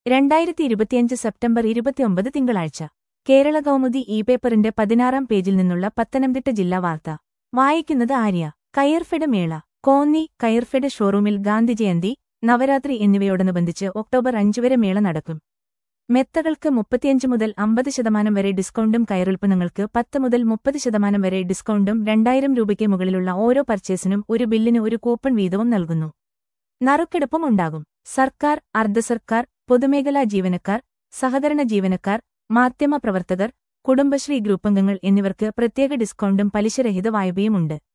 രണ്ടായിരത്തി ഇരുപത്തിയഞ്ച് സെപ്റ്റംബർ ഇരുപത്തിയൊമ്പത് തിങ്കളാഴ്ച കേരള കൗമുദി ഇ പേപ്പറിന്റെ പതിനാറാം പേജിൽ നിന്നുള്ള പത്തനംതിട്ട ജില്ലാ വാർത്ത വായിക്കുന്നത് ആര്യ കയർഫെഡ് മേള കോന്നി കയർഫെഡ് ഷോറൂമിൽ ഗാന്ധി ജയന്തി നവരാത്രി എന്നിവയോടനുബന്ധിച്ച് ഒക്ടോബർ അഞ്ച് വരെ മേള നടക്കും മെത്തകൾക്ക് മുപ്പത്തിയഞ്ച് മുതൽ അമ്പത് ശതമാനം വരെ ഡിസ്കൗണ്ടും കയറുൽപ്പന്നങ്ങൾക്ക് പത്ത് മുതൽ മുപ്പത് ശതമാനം വരെ ഡിസ്കൗണ്ടും രണ്ടായിരം രൂപയ്ക്ക് മുകളിലുള്ള ഓരോ പർച്ചേസിനും ഒരു ബില്ലിന് ഒരു കൂപ്പൺ വീതവും നൽകുന്നു നറുക്കെടുപ്പും ഉണ്ടാകും സർക്കാർ അർദ്ധസർക്കാർ പൊതുമേഖലാ ജീവനക്കാർ സഹകരണ ജീവനക്കാർ മാധ്യമ പ്രവർത്തകർ കുടുംബശ്രീ ഗ്രൂപ്പംഗങ്ങൾ എന്നിവർക്ക് പ്രത്യേക ഡിസ്കൗണ്ടും പലിശരഹിത വായ്പയുമുണ്ട്